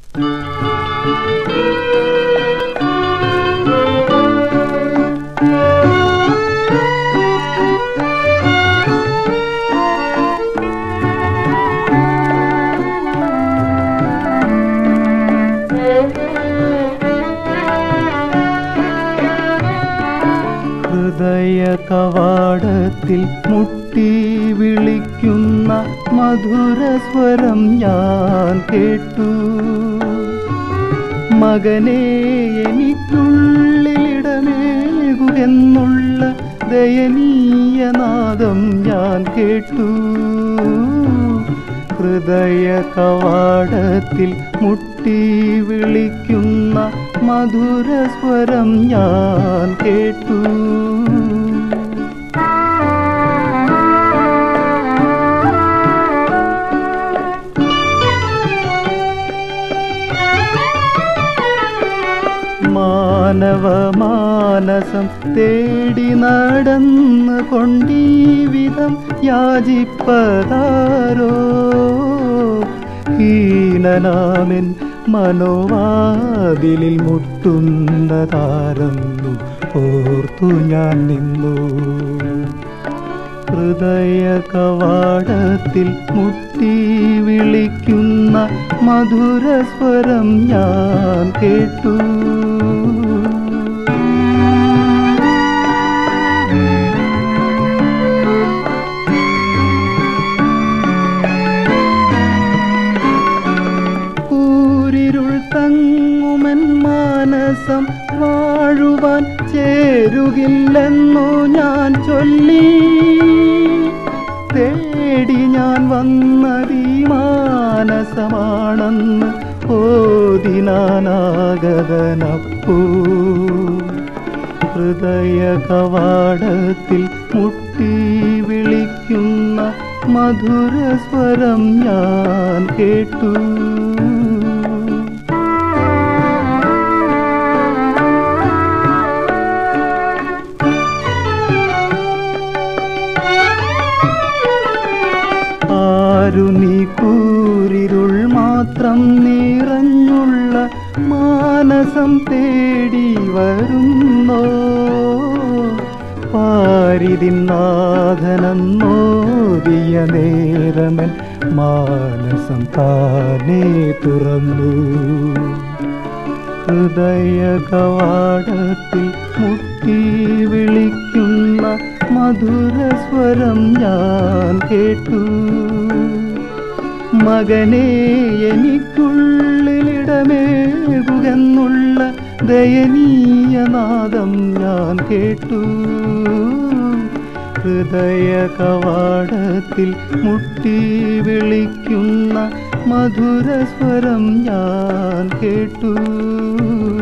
ഹൃദയ കവാടത്തിൽ മുട്ടി വിളിക്കുന്ന മധുരസ്വരം ഞാൻ കേട്ടു മകനെ എനിക്കുള്ളിലിടമേകുകെന്നുള്ള ദയനീയനാദം ഞാൻ കേട്ടു ഹൃദയ കവാടത്തിൽ മുട്ടി വിളിക്കുന്ന മധുരസ്വരം ഞാൻ കേട്ടു മാനവ മാനസം തേടി നടന്ന് കൊണ്ടീ വിധം യാചിപ്പതാരോ ഹീനനാമൻ മനോവാതിലിൽ മുട്ടുന്നതാരെന്നു ഓർത്തു ഞാൻ നിന്നു ഹൃദയ കവാടത്തിൽ മുട്ടി വിളിക്കുന്ന മധുരസ്വരം ഞാൻ കേട്ടു കൂരിരുൾ തങ്ങുമൻ മാനസം വാഴുവാൻ ചേരുകില്ലെന്നു ഞാൻ ചൊല്ലി തേടി ഞാൻ വന്നതീ മാനസമാണെന്ന് ഓതിനാനാഗതനപ്പൂ ഹൃദയ കവാടത്തിൽ മുട്ടി വിളിക്കുന്ന മധുരസ്വരം ഞാൻ കേട്ടു ആരു നീ കൂരിരുൾ മാത്രം നിറഞ്ഞുള്ള മാനസം തേടി വരുന്നോ പാരിതിനാഥനെന്നോദിയ നേരമൻ മാനസം താനേ തുറന്നു ഹൃദയ കവാടത്തിൽ മുട്ടി വിളിക്കുന്ന മധുരസ്വരം ഞാൻ കേട്ടു മകനെ എനിക്കുള്ളിലിടമേകുകെന്നുള്ള ദയനീയനാദം ഞാൻ കേട്ടു ഹൃദയ കവാടത്തിൽ മുട്ടി വിളിക്കുന്ന മധുരസ്വരം ഞാൻ കേട്ടു